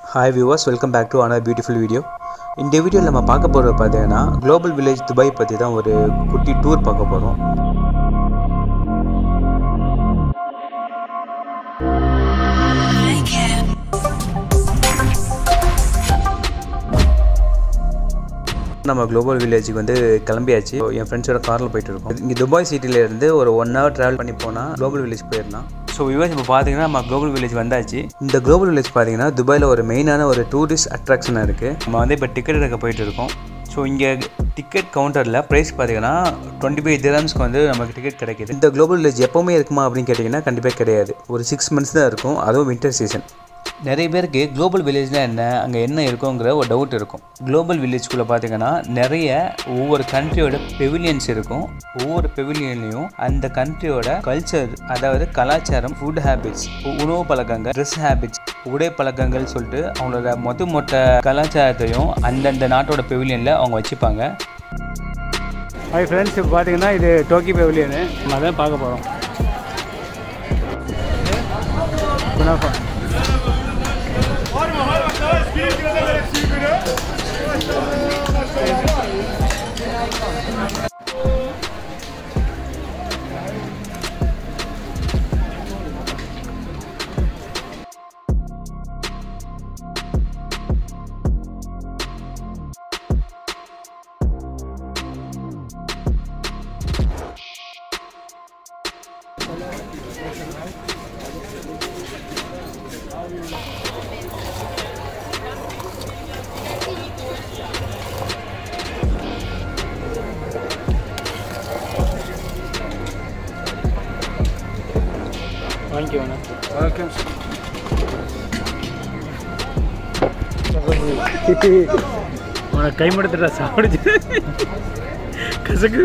Hi viewers welcome back to another beautiful video இந்த வீடியோவில் நம்ம பார்க்க போகிறது பார்த்தீங்கன்னா குளோபல் வில்லேஜ் துபாய் பற்றி தான் ஒரு குட்டி டூர் பார்க்க போகிறோம் நம்ம குளோபல் வில்லேஜுக்கு வந்து கிளம்பியாச்சு என் ஃப்ரெண்ட்ஸோட காரில் போயிட்டு இருக்கோம் இங்கே துபாய் சிட்டில இருந்து ஒரு ஒன் ஹவர் ட்ராவல் பண்ணி போனால் குளோபல் வில்லேஜ் போயிடலாம் ஸோ விவாஸ் இப்போ பார்த்தீங்கன்னா நம்ம குளோபல் வில்லேஜ் வந்தாச்சு இந்த குளோபல் வில்லேஜ் பார்த்தீங்கன்னா துபாயில் ஒரு மெயினான ஒரு டூரிஸ்ட் அட்ராக்ஷனாக இருக்குது நம்ம வந்து இப்போ டிக்கெட் எடுக்க போயிட்டு இருக்கோம் ஸோ இங்கே டிக்கெட் கவுண்டரில் ப்ரைஸ் பார்த்தீங்கன்னா டுவெண்ட்டி ஃபைவ் திரம்ஸ்க்கு வந்து நமக்கு டிக்கெட் கிடைக்கிது இந்த குளோபல் வில்லேஜ் எப்போவுமே இருக்குமா அப்படின்னு கேட்டிங்கன்னா கண்டிப்பாக கிடையாது ஒரு சிக்ஸ் மந்த்ஸ் தான் இருக்கும் அதுவும் வின்டர் சீசன் நிறைய பேருக்கு குளோபல் வில்லேஜ்னா என்ன அங்கே என்ன இருக்குங்கிற ஒரு டவுட் இருக்கும் குளோபல் வில்லேஜ்குள்ளே பார்த்தீங்கன்னா நிறைய ஒவ்வொரு கண்ட்ரியோட பெவிலியன்ஸ் இருக்கும் ஒவ்வொரு பெவிலியன்லையும் அந்த கண்ட்ரியோட கல்ச்சர் அதாவது கலாச்சாரம் ஃபுட் ஹேபிட்ஸ் உணவு பழக்கங்கள் ட்ரெஸ் ஹேபிட்ஸ் உடை பழக்கங்கள் சொல்லிட்டு அவங்களோட மொத்த மொத்த கலாச்சாரத்தையும் அந்தந்த நாட்டோட பெவிலியனில் அவங்க வச்சுப்பாங்க ஹாய் ஃப்ரெண்ட்ஸ் இப்போ பார்த்தீங்கன்னா இது டோக்கி பெவிலியனு நம்ம அதான் பார்க்க போகிறோம் குணாஃபா வாங்கிக்கோங்க வணக்கம் உனக்கு கை மடுத்துட்டா சாப்பிடுச்சு கசக்கு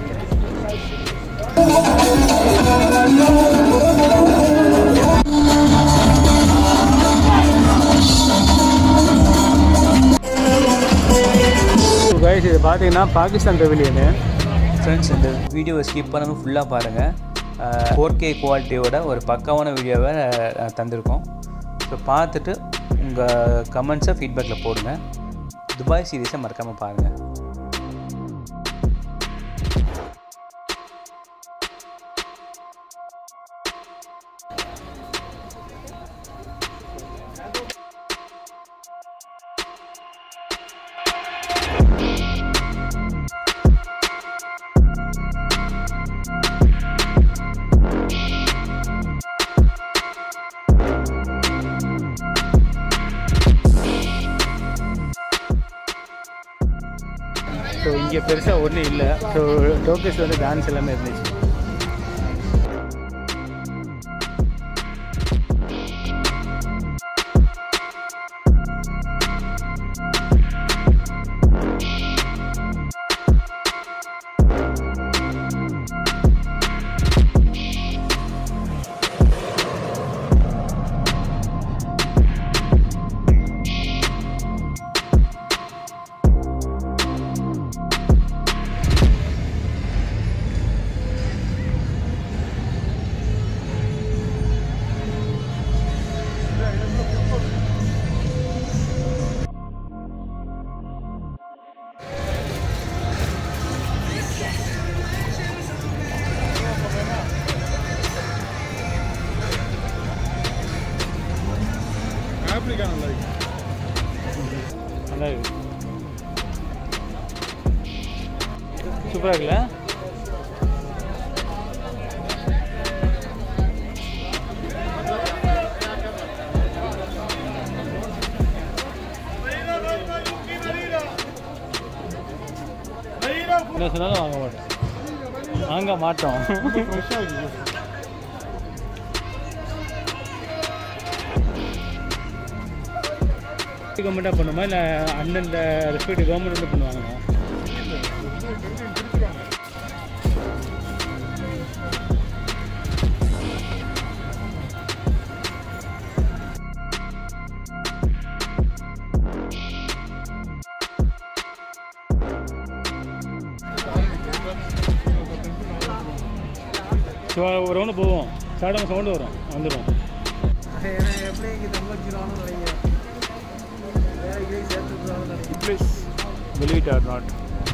கைஸ் இது பார்த்தீங்கன்னா பாகிஸ்தான் பெவிலியனு ஃப்ரெண்ட்ஸ் இந்த வீடியோவை ஸ்கிப் பண்ணாமல் ஃபுல்லாக பாருங்கள் ஃபோர் கே குவாலிட்டியோட ஒரு பக்காவான வீடியோவை அஹ், தந்திருக்கோம் ஸோ பார்த்துட்டு உங்கள் கமெண்ட்ஸை ஃபீட்பேக்கில் போடுங்க துபாய் சீரீஸை மறக்காமல் பாருங்கள் ஸோ இங்கே பெருசாக ஒன்றும் இல்லை ஸோ டோக்கஸ் வந்து டான்ஸ் எல்லாமே இருந்துச்சு நல்லா இருக்கு சூப்பராக இருக்குல்ல என்ன சொன்னாலும் வாங்க மாட்டோம் வாங்க மாட்டோம் கவர்மெண்ட்டாக பண்ணுமா இல்லை அந்தந்த ரெஸ்பெக்ட் கவர்மெண்ட் வந்து பண்ணுவாங்களா ஸோ ஒரு ரவுண்டு போவோம் சாப்பிடாம சவுண்டு வரும் வந்துடும் எப்படி இங்கே தம்பச்சிருவானு வைங்க please believe it or not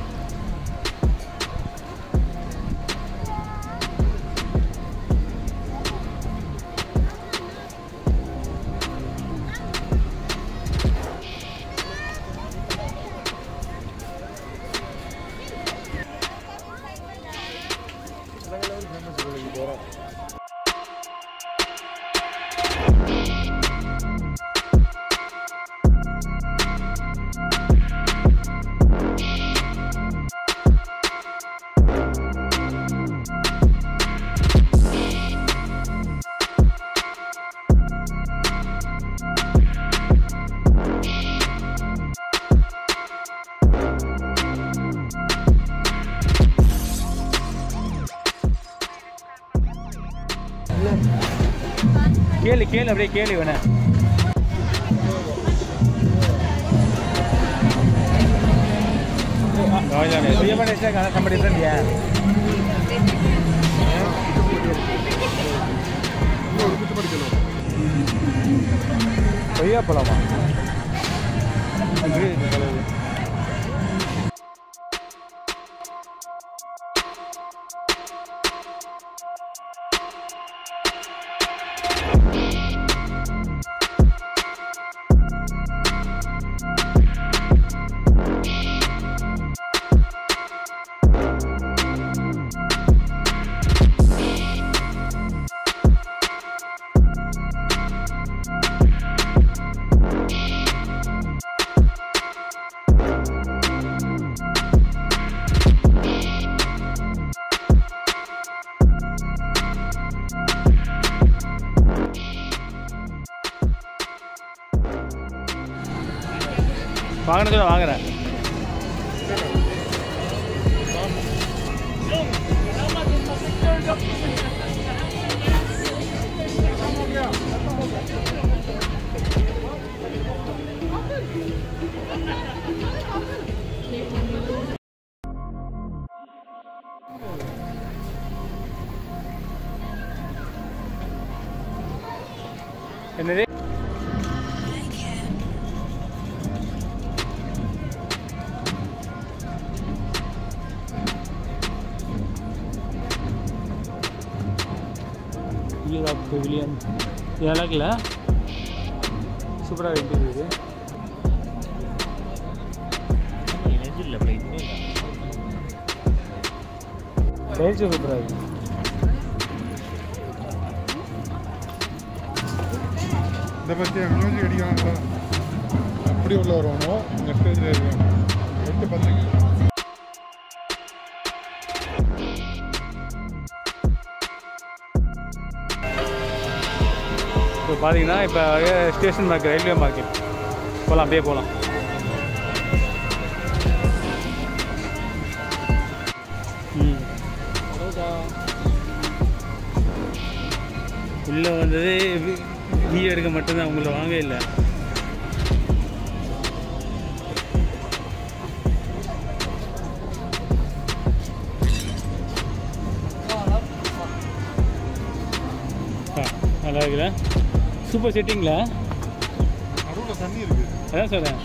கேளு கேளு அப்படியே கேளு வேணா Siapa nih saya karena sama different ya. Oh iya apa lama? Negeri itu kalau வாங்கினதுல வாங்குறேன் என்னது யூரோப் பெவிலியன் இது நல்லா இருக்குல்ல சூப்பராக இருக்குது இது டைல்ஸும் சூப்பராக இருக்குது இதை பற்றி மியூசிக் அடிக்கிறாங்களா அப்படி உள்ள வரணும் லெஃப்ட் இதில் இருக்கணும் எட்டு பத்துக்கு இப்போ பார்த்தீங்கன்னா இப்போ ஸ்டேஷன் மார்க்கெட் ரயில்வே மார்க்கெட் போகலாம் அப்படியே போகலாம் ம் உள்ளே வந்தது வீடியோ எடுக்க மட்டும்தான் உங்களை வாங்க இல்லை ஆ, நல்லா இருக்குல்ல சூப்பர் செட்டிங்களா நடுவில் தண்ணி இருக்குது அதான் சொல்கிறேன்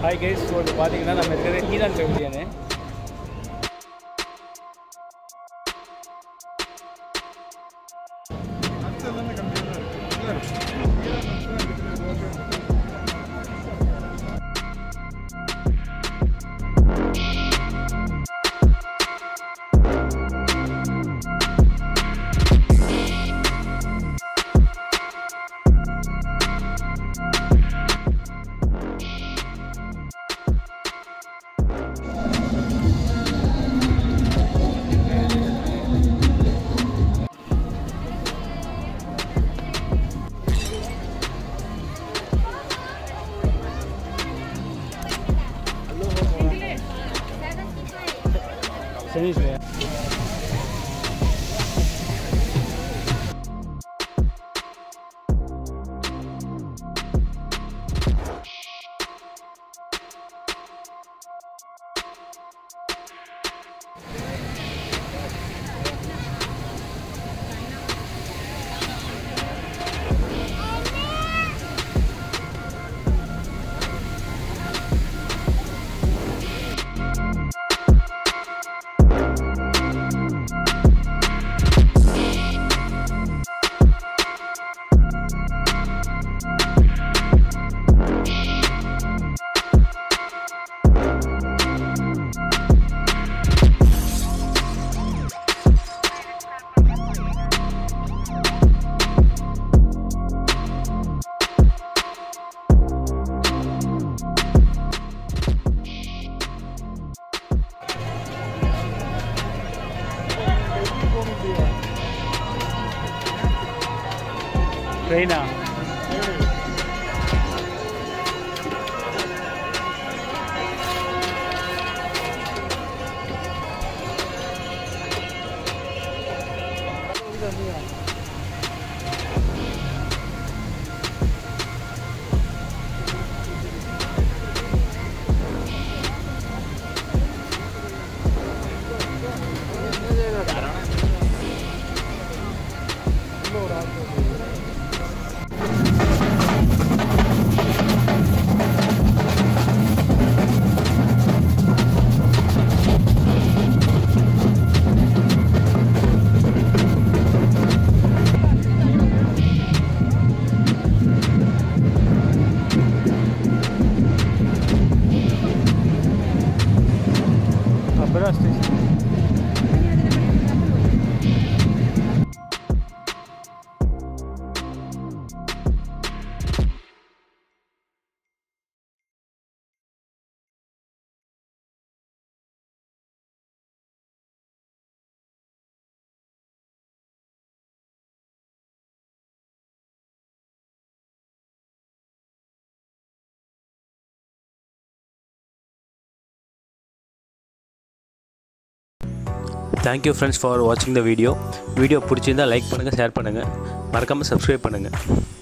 ஹாய் கைஸ் ஸோ இப்போ பார்த்தீங்கன்னா நம்ம இருக்கிறது ஈரான் பெவிலியனு நட்ஸ் எல்லாமே கம்மியாக தான் இருக்கு இல்லை ஈரான் nuts தான் இருக்குது ஓகே சைனீஸ் ட்ரெயினா அப்புறம் ஸ்டேஷன் தேங்க்யூ ஃப்ரெண்ட்ஸ் ஃபார் வாட்சிங் த வீடியோ வீடியோ பிடிச்சிருந்தால் லைக் பண்ணுங்கள் ஷேர் பண்ணுங்கள் மறக்காமல் சப்ஸ்கிரைப் பண்ணுங்கள்